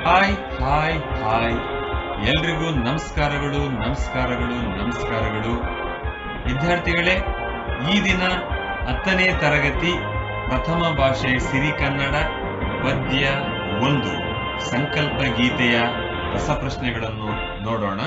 hi hi hi ಎಲ್ರಿಗೂ ನಮಸ್ಕಾರಗಳು ನಮಸ್ಕಾರಗಳು ನಮಸ್ಕಾರಗಳು ವಿದ್ಯಾರ್ಥಿಗಳೇ ಈ ದಿನ ಹತ್ತನೇ ತರಗತಿ ಪ್ರಥಮ ಭಾಷೆ ಸಿರಿಕನ್ನಡ ಪದ್ಯ ಒಂದು ಸಂಕಲ್ಪ ಗೀತೆಯ ರಸಪ್ರಶ್ನೆಗಳನ್ನು ನೋಡೋಣ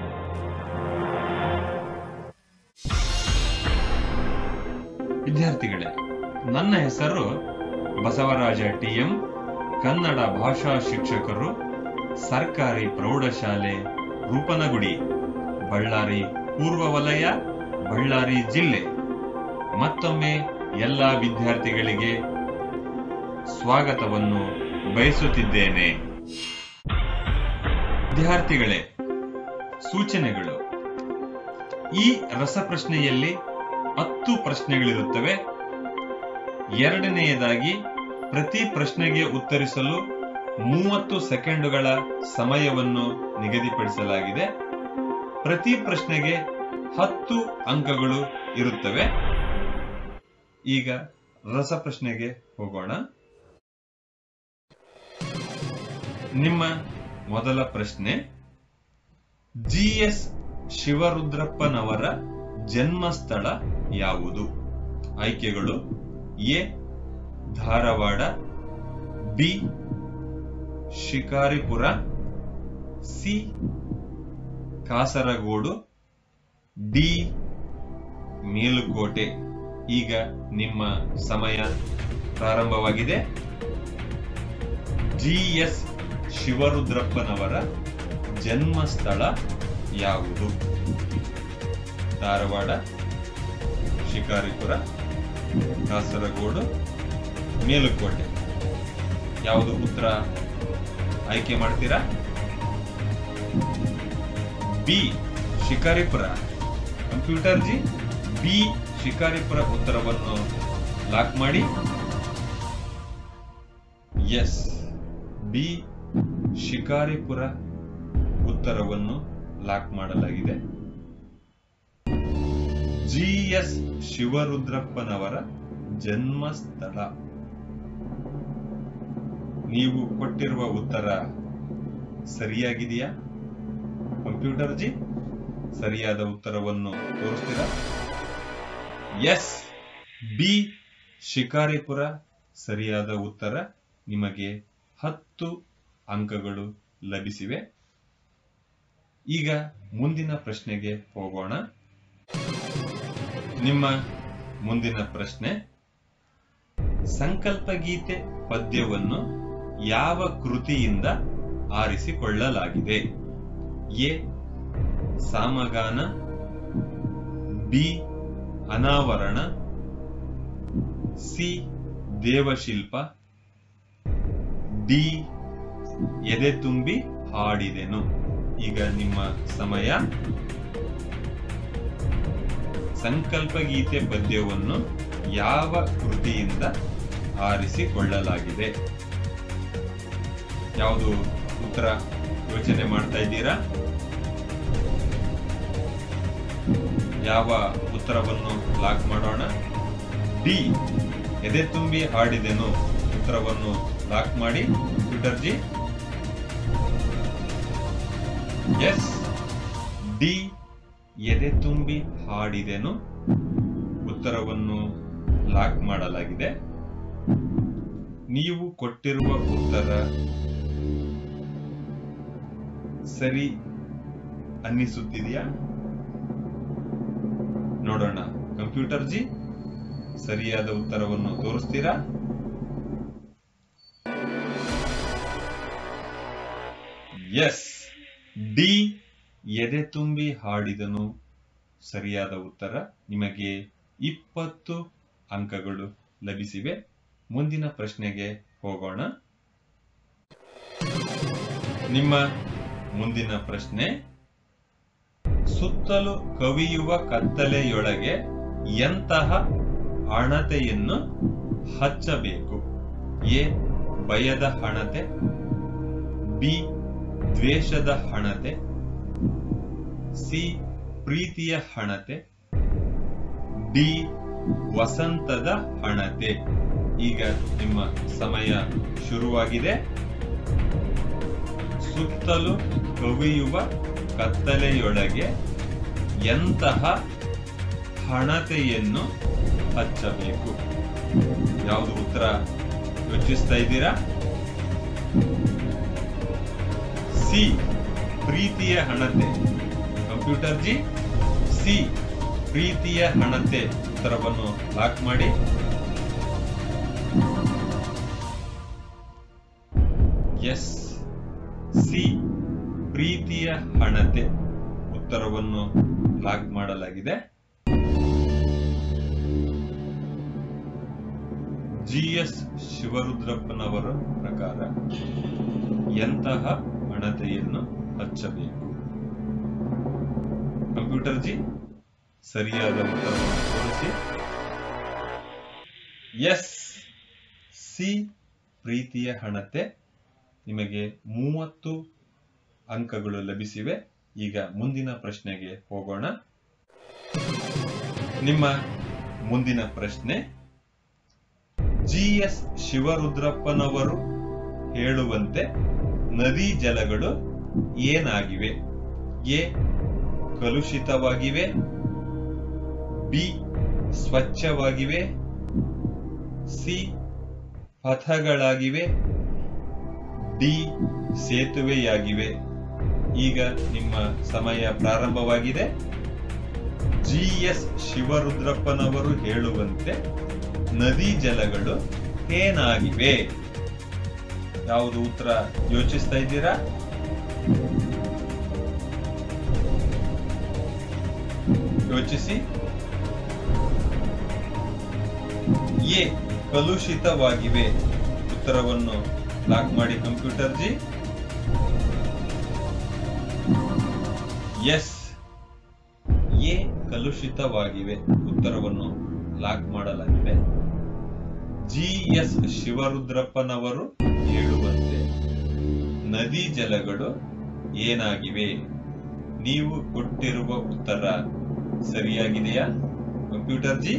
ವಿದ್ಯಾರ್ಥಿಗಳೇ ನನ್ನ ಹೆಸರು ಬಸವರಾಜ ಟಿಎಂ ಕನ್ನಡ ಭಾಷಾ ಶಿಕ್ಷಕರು ಸರ್ಕಾರಿ ಪ್ರೌಢಶಾಲೆ ರೂಪನಗುಡಿ ಬಳ್ಳಾರಿ ಪೂರ್ವ ವಲಯ ಬಳ್ಳಾರಿ ಜಿಲ್ಲೆ ಮತ್ತೊಮ್ಮೆ ಎಲ್ಲ ವಿದ್ಯಾರ್ಥಿಗಳಿಗೆ ಸ್ವಾಗತವನ್ನು ಬಯಸುತ್ತಿದ್ದೇನೆ ವಿದ್ಯಾರ್ಥಿಗಳೇ ಸೂಚನೆಗಳು ಈ ರಸಪ್ರಶ್ನೆಯಲ್ಲಿ ಹತ್ತು ಪ್ರಶ್ನೆಗಳಿರುತ್ತವೆ ಎರಡನೆಯದಾಗಿ ಪ್ರತಿ ಪ್ರಶ್ನೆಗೆ ಉತ್ತರಿಸಲು ಮೂವತ್ತು ಸೆಕೆಂಡುಗಳ ಸಮಯವನ್ನು ನಿಗದಿಪಡಿಸಲಾಗಿದೆ ಪ್ರತಿ ಪ್ರಶ್ನೆಗೆ ಹತ್ತು ಅಂಕಗಳು ಇರುತ್ತವೆ ಈಗ ರಸಪ್ರಶ್ನೆಗೆ ಹೋಗೋಣ ನಿಮ್ಮ ಮೊದಲ ಪ್ರಶ್ನೆ ಜಿ ಎಸ್ ಶಿವರುದ್ರಪ್ಪನವರ ಜನ್ಮಸ್ಥಳ ಯಾವುದು ಆಯ್ಕೆಗಳು A Dharwad B Shikaripura C Kasaragod D Melukote ಈಗ ನಿಮ್ಮ ಸಮಯ ಪ್ರಾರಂಭವಾಗಿದೆ ಜಿ ಎಸ್ ಶಿವರುದ್ರಪ್ಪನವರ ಜನ್ಮಸ್ಥಳ ಯಾವುದು ಧಾರವಾಡ ಶಿಕಾರಿಪುರ ಕಾಸರಗೋಡು ಮೇಲುಕೋಟೆ ಯಾವುದು ಉತ್ತರ ಆಯ್ಕೆ ಮಾಡ್ತೀರಾ B Shikaripura computer ji B Shikaripura ಉತ್ತರವನ್ನು ಲಾಕ್ ಮಾಡಿ ಎಸ್ ಬಿ ಶಿಕಾರಿಪುರ ಉತ್ತರವನ್ನು ಲಾಕ್ ಮಾಡಲಾಗಿದೆ ಜಿ ಎಸ್ ಶಿವರುದ್ರಪ್ಪನವರ ಜನ್ಮಸ್ಥಳ ನೀವು ಕೊಟ್ಟಿರುವ ಉತ್ತರ ಸರಿಯಾಗಿದೆಯಾ ಕಂಪ್ಯೂಟರ್ ಜಿ ಸರಿಯಾದ ಉತ್ತರವನ್ನು ತೋರಿಸ್ತೀರಾ ಎಸ್ ಬಿ ಶಿಕಾರಿಪುರ ಸರಿಯಾದ ಉತ್ತರ ನಿಮಗೆ ಹತ್ತು ಅಂಕಗಳು ಲಭಿಸಿವೆ ಈಗ ಮುಂದಿನ ಪ್ರಶ್ನೆಗೆ ಹೋಗೋಣ ನಿಮ್ಮ ಮುಂದಿನ ಪ್ರಶ್ನೆ ಸಂಕಲ್ಪ ಗೀತೆ ಪದ್ಯವನ್ನು ಯಾವ ಕೃತಿಯಿಂದ ಆರಿಸಿಕೊಳ್ಳಲಾಗಿದೆ A Samagana B Anavarana C Devashilpa D Ede Tumbi ಹಾಡಿದೆನು ಈಗ ನಿಮ್ಮ ಸಮಯ ಸಂಕಲ್ಪ ಗೀತೆ ಪದ್ಯವನ್ನು ಯಾವ ಕೃತಿಯಿಂದ ಆರಿಸಿಕೊಳ್ಳಲಾಗಿದೆ ಯಾವುದು ಉತ್ತರ ಯೋಚನೆ ಮಾಡ್ತಾ ಇದ್ದೀರಾ ಯಾವ ಉತ್ತರವನ್ನು ಲಾಕ್ ಮಾಡೋಣ ಡಿ ಎದೆ ತುಂಬಿ ಹಾಡಿದೆನು ಉತ್ತರವನ್ನು ಲಾಕ್ ಮಾಡಿ computer ji yes D Ede Tumbi ಹಾಡಿದೆನು ಉತ್ತರವನ್ನು ಲಾಕ್ ಮಾಡಲಾಗಿದೆ ನೀವು ಕೊಟ್ಟಿರುವ ಉತ್ತರ ಸರಿ ಅನ್ನಿಸುತ್ತಿದೆಯಾ ನೋಡೋಣ ಕಂಪ್ಯೂಟರ್ ಜಿ ಸರಿಯಾದ ಉತ್ತರವನ್ನು ತೋರಿಸ್ತೀರಾ ಎಸ್ ಡಿ ಎದೆ ತುಂಬಿ ಹಾಡಿದನು ಸರಿಯಾದ ಉತ್ತರ ನಿಮಗೆ ಇಪ್ಪತ್ತು ಅಂಕಗಳು ಲಭಿಸಿವೆ ಮುಂದಿನ ಪ್ರಶ್ನೆಗೆ ಹೋಗೋಣ ನಿಮ್ಮ ಮುಂದಿನ ಪ್ರಶ್ನೆ ಸುತ್ತಲೂ ಕವಿಯುವ ಕತ್ತಲೆಯೊಳಗೆ ಎಂತಹ ಹಣತೆಯನ್ನು ಹಚ್ಚಬೇಕು ಎ ಭಯದ ಹಣತೆ ಬಿ ದ್ವೇಷದ ಹಣತೆ ಸಿ ಪ್ರೀತಿಯ ಹಣತೆ ಡಿ ವಸಂತದ ಹಣತೆ ಈಗ ನಿಮ್ಮ ಸಮಯ ಶುರುವಾಗಿದೆ ಸುತ್ತಲೂ ಕವಿಯುವ ಕತ್ತಲೆಯೊಳಗೆ ಎಂತಹ ಹಣತೆಯನ್ನು ಹಚ್ಚಬೇಕು ಯಾವುದು ಉತ್ತರ ಯೋಚಿಸ್ತಾ ಇದ್ದೀರಾ ಸಿ ಪ್ರೀತಿಯ ಹಣತೆ ಕಂಪ್ಯೂಟರ್ ಜಿ ಸಿ ಪ್ರೀತಿಯ ಹಣತೆ ಉತ್ತರವನ್ನು ಲಾಕ್ ಮಾಡಿ ಎಸ್ ಸಿ ಪ್ರೀತಿಯ ಹಣತೆ ಉತ್ತರವನ್ನು ಲಾಕ್ ಮಾಡಲಾಗಿದೆ ಜಿ ಎಸ್ ಶಿವರುದ್ರಪ್ಪನವರ ಪ್ರಕಾರ ಎಂತಹ ಹಣತೆಯನ್ನು ಹಚ್ಚಬೇಕು ಕಂಪ್ಯೂಟರ್ ಜಿ ಸರಿಯಾದ ಉತ್ತರವನ್ನು ತೋರಿಸಿ ಎಸ್ ಸಿ ಪ್ರೀತಿಯ ಹಣತೆ ನಿಮಗೆ ಮೂವತ್ತು ಅಂಕಗಳು ಲಭಿಸಿವೆ ಈಗ ಮುಂದಿನ ಪ್ರಶ್ನೆಗೆ ಹೋಗೋಣ ನಿಮ್ಮ ಮುಂದಿನ ಪ್ರಶ್ನೆ ಜಿ ಎಸ್ ಶಿವರುದ್ರಪ್ಪನವರು ಹೇಳುವಂತೆ ನದಿ ಜಲಗಳು ಏನಾಗಿವೆ ಎ ಕಲುಷಿತವಾಗಿವೆ ಬಿ ಸ್ವಚ್ಛವಾಗಿವೆ ಸಿ ಪಥಗಳಾಗಿವೆ ಡಿ ಸೇತುವೆಯಾಗಿವೆ ಈಗ ನಿಮ್ಮ ಸಮಯ ಪ್ರಾರಂಭವಾಗಿದೆ ಜಿ ಎಸ್ ಶಿವರುದ್ರಪ್ಪನವರು ಹೇಳುವಂತೆ ನದಿ ಜಲಗಳು ಏನಾಗಿವೆ ಯಾವುದು ಉತ್ತರ ಯೋಚಿಸ್ತಾ ಇದ್ದೀರಾ ಯೋಚಿಸಿ ಎ ಕಲುಷಿತವಾಗಿವೆ ಉತ್ತರವನ್ನು ಲಾಕ್ ಮಾಡಿ ಕಂಪ್ಯೂಟರ್ ಜಿ ಎಸ್ ಎ ಕಲುಷಿತವಾಗಿವೆ ಉತ್ತರವನ್ನು ಲಾಕ್ ಮಾಡಲಾಗಿದೆ ಜಿ ಎಸ್ ಶಿವರುದ್ರಪ್ಪನವರು ಹೇಳುವಂತೆ ನದಿ ಜಲಗಳು ಏನಾಗಿವೆ ನೀವು ಕೊಟ್ಟಿರುವ ಉತ್ತರ ಸರಿಯಾಗಿದೆಯಾ ಕಂಪ್ಯೂಟರ್ ಜಿ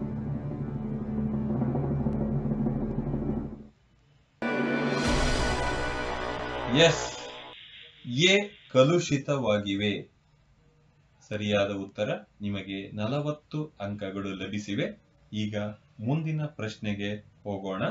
ಎಸ್ ಎ ಕಲುಷಿತವಾಗಿವೆ ಸರಿಯಾದ ಉತ್ತರ ನಿಮಗೆ ನಲವತ್ತು ಅಂಕಗಳು ಲಭಿಸಿವೆ ಈಗ ಮುಂದಿನ ಪ್ರಶ್ನೆಗೆ ಹೋಗೋಣ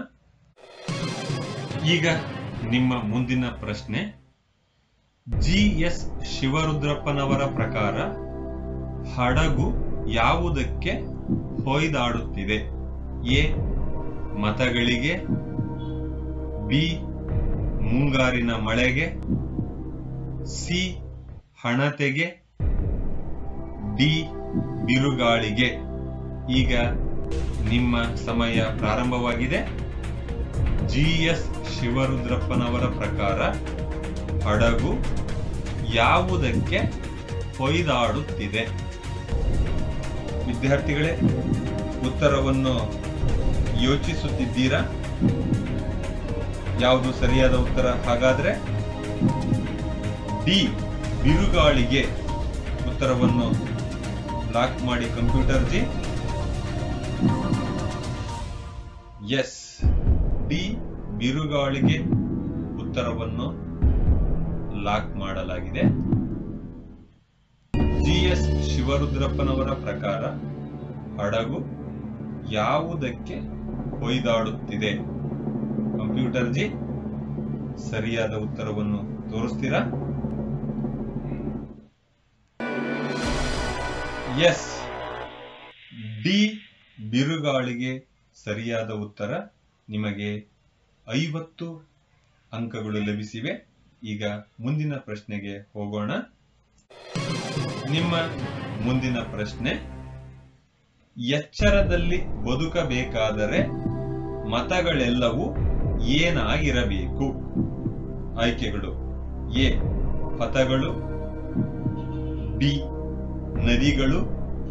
ಈಗ ನಿಮ್ಮ ಮುಂದಿನ ಪ್ರಶ್ನೆ ಜಿ ಎಸ್ ಶಿವರುದ್ರಪ್ಪನವರ ಪ್ರಕಾರ ಹಡಗು ಯಾವುದಕ್ಕೆ ಹೊಯ್ದಾಡುತ್ತಿದೆ ಎ ಮತಗಳಿಗೆ ಬಿ ಮುಂಗಾರಿನ ಮಳೆಗೆ ಸಿ ಹಣತೆಗೆ ಡಿ ಬಿರುಗಾಳಿಗೆ ಈಗ ನಿಮ್ಮ ಸಮಯ ಪ್ರಾರಂಭವಾಗಿದೆ ಜಿ ಎಸ್ ಶಿವರುದ್ರಪ್ಪನವರ ಪ್ರಕಾರ ಹಡಗು ಯಾವುದಕ್ಕೆ ಹೊಯ್ದಾಡುತ್ತಿದೆ ವಿದ್ಯಾರ್ಥಿಗಳೇ ಉತ್ತರವನ್ನು ಯೋಚಿಸುತ್ತಿದ್ದೀರಾ ಯಾವುದು ಸರಿಯಾದ ಉತ್ತರ ಹಾಗಾದ್ರೆ ಡಿ ಬಿರುಗಾಳಿಗೆ ಉತ್ತರವನ್ನು ಲಾಕ್ ಮಾಡಿ ಕಂಪ್ಯೂಟರ್ ಜಿ ಎಸ್ ಡಿ ಬಿರುಗಾಳಿಗೆ ಉತ್ತರವನ್ನು ಲಾಕ್ ಮಾಡಲಾಗಿದೆ ಜಿ ಎಸ್ ಶಿವರುದ್ರಪ್ಪನವರ ಪ್ರಕಾರ ಹಡಗು ಯಾವುದಕ್ಕೆ ಹೊಯ್ದಾಡುತ್ತಿದೆ ಕಂಪ್ಯೂಟರ್ ಜಿ ಸರಿಯಾದ ಉತ್ತರವನ್ನು ತೋರಿಸ್ತೀರಾ ಎಸ್ ಡಿ ಬಿರುಗಾಳಿಗೆ ಸರಿಯಾದ ಉತ್ತರ ನಿಮಗೆ ಐವತ್ತು ಅಂಕಗಳು ಲಭಿಸಿವೆ ಈಗ ಮುಂದಿನ ಪ್ರಶ್ನೆಗೆ ಹೋಗೋಣ ನಿಮ್ಮ ಮುಂದಿನ ಪ್ರಶ್ನೆ ಎಚ್ಚರದಲ್ಲಿ ಬದುಕಬೇಕಾದರೆ ಮತಗಳೆಲ್ಲವೂ ಏನಾಗಿರಬೇಕು ಆಯ್ಕೆಗಳು ಎ ಪಥಗಳು ಬಿ ನದಿಗಳು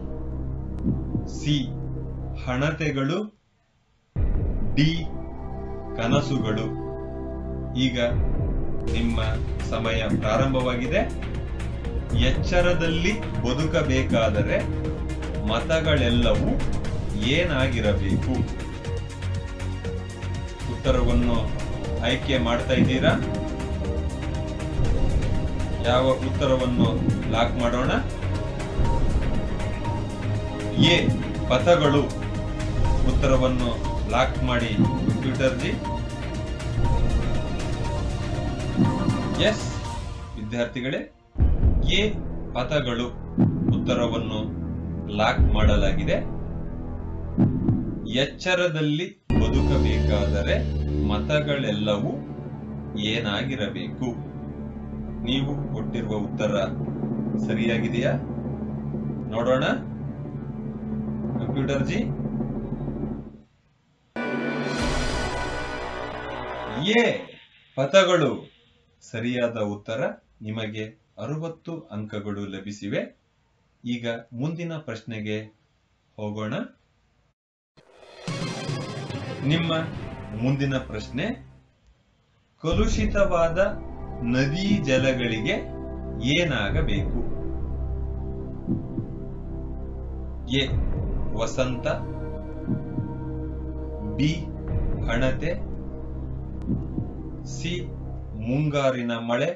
ಸಿ ಹಣತೆಗಳು ಡಿ ಕನಸುಗಳು ಈಗ ನಿಮ್ಮ ಸಮಯ ಪ್ರಾರಂಭವಾಗಿದೆ ಎಚ್ಚರದಲ್ಲಿ ಬದುಕಬೇಕಾದರೆ ಮತಗಳೆಲ್ಲವೂ ಏನಾಗಿರಬೇಕು ಉತ್ತರವನ್ನು ಆಯ್ಕೆ ಮಾಡ್ತಾ ಇದ್ದೀರಾ ಯಾವ ಉತ್ತರವನ್ನು ಲಾಕ್ ಮಾಡೋಣ ಎ ಪಥಗಳು ಉತ್ತರವನ್ನು ಲಾಕ್ ಮಾಡಿ ಕಂಪ್ಯೂಟರ್ ಜಿ ಎಸ್ ವಿದ್ಯಾರ್ಥಿಗಳೇ ಎ ಪಥಗಳು ಉತ್ತರವನ್ನು ಲಾಕ್ ಮಾಡಲಾಗಿದೆ ಎಚ್ಚರದಲ್ಲಿ ಬದುಕಬೇಕಾದರೆ ಮತಗಳೆಲ್ಲವೂ ಏನಾಗಿರಬೇಕು ನೀವು ಕೊಟ್ಟಿರುವ ಉತ್ತರ ಸರಿಯಾಗಿದೆಯಾ ನೋಡೋಣ ಕಂಪ್ಯೂಟರ್ ಜಿ ಎ ಪಥಗಳು ಸರಿಯಾದ ಉತ್ತರ ನಿಮಗೆ ಅರವತ್ತು ಅಂಕಗಳು ಲಭಿಸಿವೆ ಈಗ ಮುಂದಿನ ಪ್ರಶ್ನೆಗೆ ಹೋಗೋಣ ನಿಮ್ಮ ಮುಂದಿನ ಪ್ರಶ್ನೆ ಕಲುಷಿತವಾದ ನದಿ ಜಲಗಳಿಗೆ ಏನಾಗಬೇಕು ಎ ವಸಂತ ಬಿ ಹಣತೆ ಸಿ ಮುಂಗಾರಿನ ಮಳೆ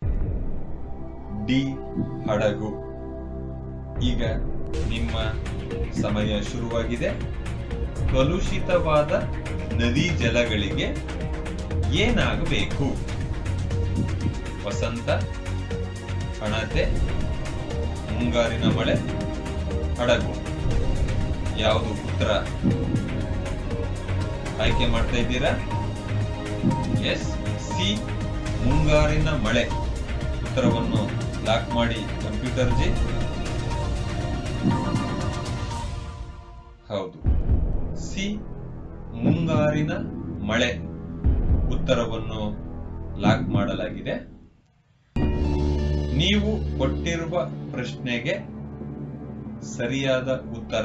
ಡಿ ಹಡಗು ಈಗ ನಿಮ್ಮ ಸಮಯ ಶುರುವಾಗಿದೆ ಕಲುಷಿತವಾದ ನದಿ ಜಲಗಳಿಗೆ ಏನಾಗಬೇಕು ವಸಂತ ಹಣತೆ ಮುಂಗಾರಿನ ಮಳೆ ಹಡಗು ಯಾವುದು ಉತ್ತರ ಆಯ್ಕೆ ಮಾಡ್ತಾ ಇದ್ದೀರಾ ಎಸ್ ಸಿ ಮುಂಗಾರಿನ ಮಳೆ ಉತ್ತರವನ್ನು ಲಾಕ್ ಮಾಡಿ ಕಂಪ್ಯೂಟರ್ ಜಿ ಹೌದು ಸಿ ಮುಂಗಾರಿನ ಮಳೆ ಉತ್ತರವನ್ನು ಲಾಕ್ ಮಾಡಲಾಗಿದೆ ನೀವು ಕೊಟ್ಟಿರುವ ಪ್ರಶ್ನೆಗೆ ಸರಿಯಾದ ಉತ್ತರ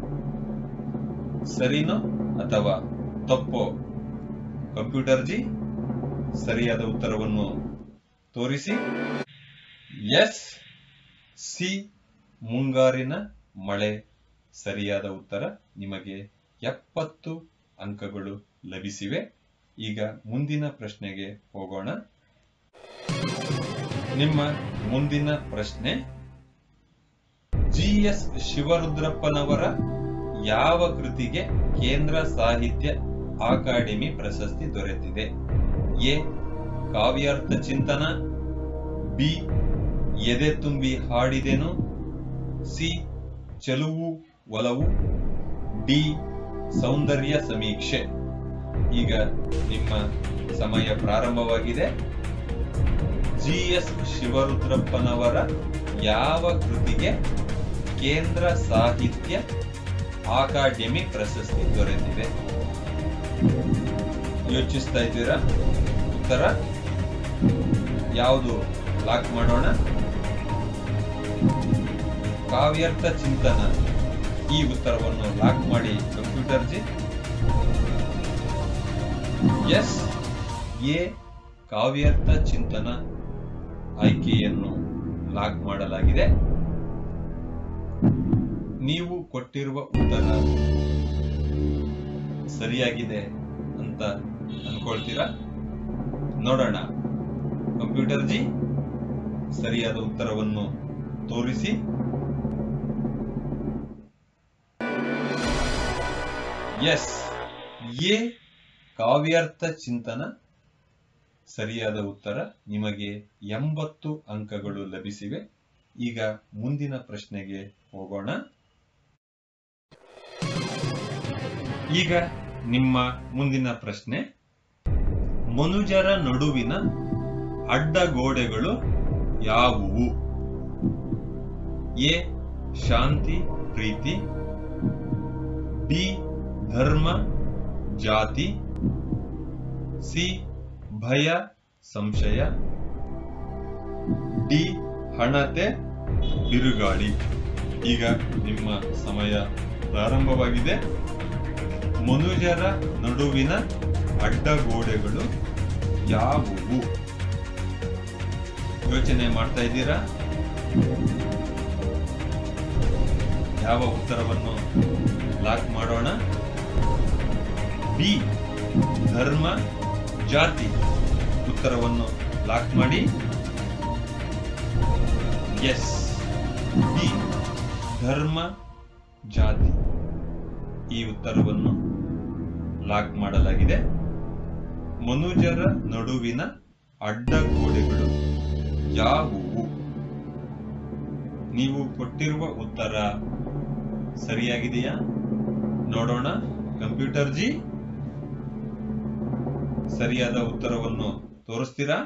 ಸರಿನೋ ಅಥವಾ ತಪ್ಪೋ ಕಂಪ್ಯೂಟರ್ ಜಿ ಸರಿಯಾದ ಉತ್ತರವನ್ನು ತೋರಿಸಿ ಎಸ್ ಸಿ ಮುಂಗಾರಿನ ಮಳೆ ಸರಿಯಾದ ಉತ್ತರ ನಿಮಗೆ ಎಪ್ಪತ್ತು ಅಂಕಗಳು ಲಭಿಸಿವೆ ಈಗ ಮುಂದಿನ ಪ್ರಶ್ನೆಗೆ ಹೋಗೋಣ ನಿಮ್ಮ ಮುಂದಿನ ಪ್ರಶ್ನೆ ಜಿ ಎಸ್ ಶಿವರುದ್ರಪ್ಪನವರ ಯಾವ ಕೃತಿಗೆ ಕೇಂದ್ರ ಸಾಹಿತ್ಯ ಅಕಾಡೆಮಿ ಪ್ರಶಸ್ತಿ ದೊರೆತಿದೆ ಎ ಕಾವ್ಯಾರ್ಥ ಚಿಂತನ ಬಿ ಎದೆ ತುಂಬಿ ಹಾಡಿದೆನು ಸಿ ಚೆಲುವು ಒಲವು ಡಿ ಸೌಂದರ್ಯ ಸಮೀಕ್ಷೆ ಈಗ ನಿಮ್ಮ ಸಮಯ ಪ್ರಾರಂಭವಾಗಿದೆ ಜಿ ಎಸ್ ಶಿವರುದ್ರಪ್ಪನವರ ಯಾವ ಕೃತಿಗೆ ಕೇಂದ್ರ ಸಾಹಿತ್ಯ ಅಕಾಡೆಮಿ ಪ್ರಶಸ್ತಿ ದೊರೆತಿದೆ ಯೋಚಿಸ್ತಾ ಇದ್ದೀರಾ ಉತ್ತರ ಯಾವುದು ಲಾಕ್ ಮಾಡೋಣ ಕಾವ್ಯಾರ್ಥ ಚಿಂತನ ಈ ಉತ್ತರವನ್ನು ಲಾಕ್ ಮಾಡಿ ಕಂಪ್ಯೂಟರ್ ಜಿ ಎಸ್ ಎ ಕಾವ್ಯಾರ್ಥ ಚಿಂತನ ಆಯ್ಕೆಯನ್ನು ಲಾಕ್ ಮಾಡಲಾಗಿದೆ ನೀವು ಕೊಟ್ಟಿರುವ ಉತ್ತರ ಸರಿಯಾಗಿದೆ ಅಂತ ಅನ್ಕೊಳ್ತೀರಾ ನೋಡೋಣ ಕಂಪ್ಯೂಟರ್ ಜಿ ಸರಿಯಾದ ಉತ್ತರವನ್ನು ತೋರಿಸಿ ಎಸ್ ಎ ಕಾವ್ಯಾರ್ಥ ಚಿಂತನ ಸರಿಯಾದ ಉತ್ತರ ನಿಮಗೆ ಎಂಬತ್ತು ಅಂಕಗಳು ಲಭಿಸಿವೆ ಈಗ ಮುಂದಿನ ಪ್ರಶ್ನೆಗೆ ಹೋಗೋಣ ಈಗ ನಿಮ್ಮ ಮುಂದಿನ ಪ್ರಶ್ನೆ ಮನುಜರ ನಡುವಿನ ಅಡ್ಡಗೋಡೆಗಳು ಯಾವುವು ಎ ಶಾಂತಿ ಪ್ರೀತಿ ಬಿ ಧರ್ಮ ಜಾತಿ ಸಿ ಭಯ ಸಂಶಯ ಡಿ ಹಣತೆ ಬಿರುಗಾಳಿ ಈಗ ನಿಮ್ಮ ಸಮಯ ಪ್ರಾರಂಭವಾಗಿದೆ ಮನುಜರ ನಡುವಿನ ಅಡ್ಡಗೋಡೆಗಳು ಯಾವುವು ಯೋಚನೆ ಮಾಡ್ತಾ ಇದ್ದೀರಾ ಯಾವ ಉತ್ತರವನ್ನು ಲಾಕ್ ಮಾಡೋಣ ಬಿ ಧರ್ಮ ಜಾತಿ ಉತ್ತರವನ್ನು ಲಾಕ್ ಮಾಡಿ ಎಸ್ ಬಿ ಧರ್ಮ ಜಾತಿ ಈ ಉತ್ತರವನ್ನು ಲಾಕ್ ಮಾಡಲಾಗಿದೆ ಮನುಜರ ನಡುವಿನ ಅಡ್ಡಗೋಡೆಗಳು ಯಾವುವು ನೀವು ಕೊಟ್ಟಿರುವ ಉತ್ತರ ಸರಿಯಾಗಿದೆಯಾ ನೋಡೋಣ ಕಂಪ್ಯೂಟರ್ ಜಿ ಸರಿಯಾದ ಉತ್ತರವನ್ನು ತೋರಿಸ್ತೀರಾ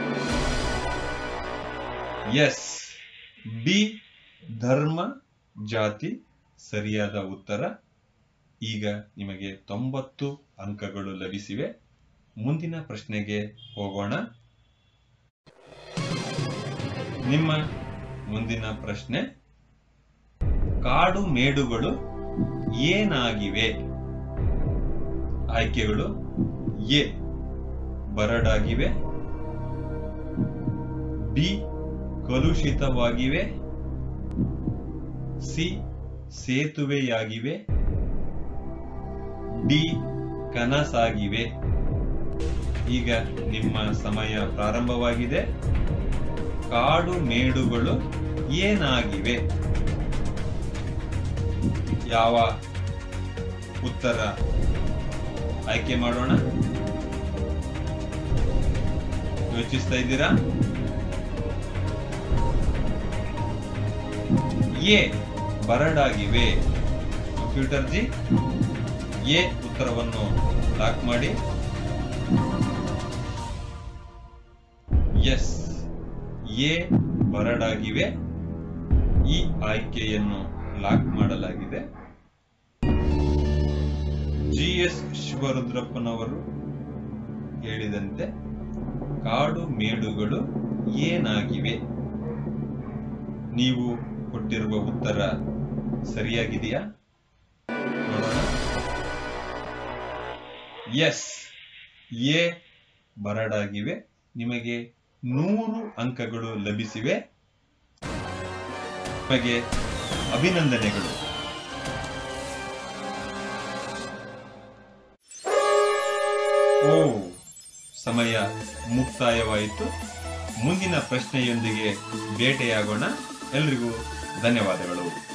ಎಸ್ ಬಿ ಧರ್ಮ ಜಾತಿ ಸರಿಯಾದ ಉತ್ತರ ಈಗ ನಿಮಗೆ ತೊಂಬತ್ತು ಅಂಕಗಳು ಲಭಿಸಿವೆ ಮುಂದಿನ ಪ್ರಶ್ನೆಗೆ ಹೋಗೋಣ ನಿಮ್ಮ ಮುಂದಿನ ಪ್ರಶ್ನೆ ಕಾಡು ಮೇಡುಗಳು ಏನಾಗಿವೆ ಆಯ್ಕೆಗಳು ಎ ಬರಡಾಗಿವೆ ಬಿ ಕಲುಷಿತವಾಗಿವೆ ಸಿ ಸೇತುವೆಯಾಗಿವೆ ಡಿ ಕನಸಾಗಿವೆ ಈಗ ನಿಮ್ಮ ಸಮಯ ಪ್ರಾರಂಭವಾಗಿದೆ ಕಾಡು ಮೇಡುಗಳು ಏನಾಗಿವೆ ಯಾವ ಉತ್ತರ ಆಯ್ಕೆ ಮಾಡೋಣ ಯೋಚಿಸ್ತಾ ಇದ್ದೀರಾ ಎ ಬರಡಾಗಿವೆ ಕಂಪ್ಯೂಟರ್ ಜಿ ಎ ಉತ್ತರವನ್ನು ಲಾಕ್ ಮಾಡಿ ಎಸ್ ಎ ಬರಡಾಗಿವೆ ಈ ಆಯ್ಕೆಯನ್ನು ಲಾಕ್ ಮಾಡಲಾಗಿದೆ ಜಿ ಎಸ್ ಶಿವರುದ್ರಪ್ಪನವರು ಹೇಳಿದಂತೆ ಕಾಡು ಮೇಡುಗಳು ಏನಾಗಿವೆ ನೀವು ಕೊಟ್ಟಿರುವ ಉತ್ತರ ಸರಿಯಾಗಿದೆಯಾ ನೋಡೋಣ ಎಸ್ ಎ ಬರಡಾಗಿವೆ ನಿಮಗೆ ನೂರು ಅಂಕಗಳು ಲಭಿಸಿವೆ ನಿಮಗೆ ಅಭಿನಂದನೆಗಳು ಓ ಸಮಯ ಮುಕ್ತಾಯವಾಯಿತು ಮುಂದಿನ ಪ್ರಶ್ನೆಯೊಂದಿಗೆ ಭೇಟಿಯಾಗೋಣ ಎಲ್ರಿಗೂ ಧನ್ಯವಾದಗಳು